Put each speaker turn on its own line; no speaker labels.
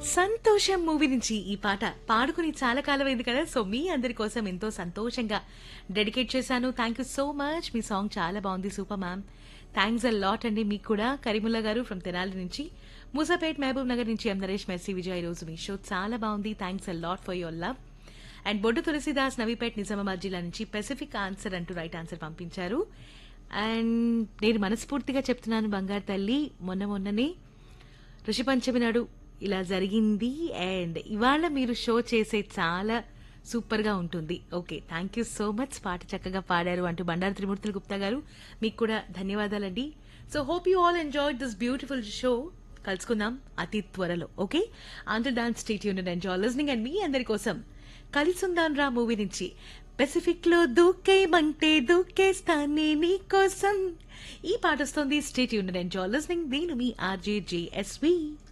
సంతోషం మూవీ నుంచి ఈ పాట పాడుకుని చాలా కాలం అయింది కదా సో మీ అందరి కోసం ఎంతో సంతోషంగా డెడికేట్ చేశాను థ్యాంక్ యూ సో మచ్ మీ సాంగ్ చాలా బాగుంది super ma'am thanks a lot అండి మీకు కూడా కరీముల్లా గారు ఫ్రమ్ తెనాలి నుంచి మూసాపేట్ మహబూబ్ నగర్ నుంచి ఎం నరేష్ మెర్సీ విజయ్ రోజు మీ షో చాలా బాగుంది thanks a lot for your love and Boddu Tulasidas Navipet Nizamabad జిల్లా నుంచి పెసిఫిక్ ఆన్సర్ అంటూ రైట్ ఆన్సర్ పంపించారు అండ్ నేను మనస్ఫూర్తిగా చెప్తున్నాను బంగారు తల్లి మొన్న మొన్ననే ఋషి పంచమి నాడు ఇలా జరిగింది అండ్ ఇవాళ మీరు షో చేసే చాలా సూపర్ గా ఉంటుంది okay thank you so much పాట చక్కగా పాడారు అంటూ బండారు త్రిమూర్తులు గుప్తా గారు మీకు కూడా ధన్యవాదాలండి so hope you all enjoy this beautiful show కలుసుకుందాం అతి త్వరలో okay Andhra dance state union enjoy listening and మీ అందరి కోసం కలిసుందాన్ రా మూవీ నుంచి పెసిఫిక్ లో దూకేయమంటే దూకేస్తానే నీ కోసం ఈ పాట వస్తుంది స్టేట్ యూనియన్ ఎంజాయ్ లిస్నింగ్ నేను మీ ఆర్జే జేఎస్వి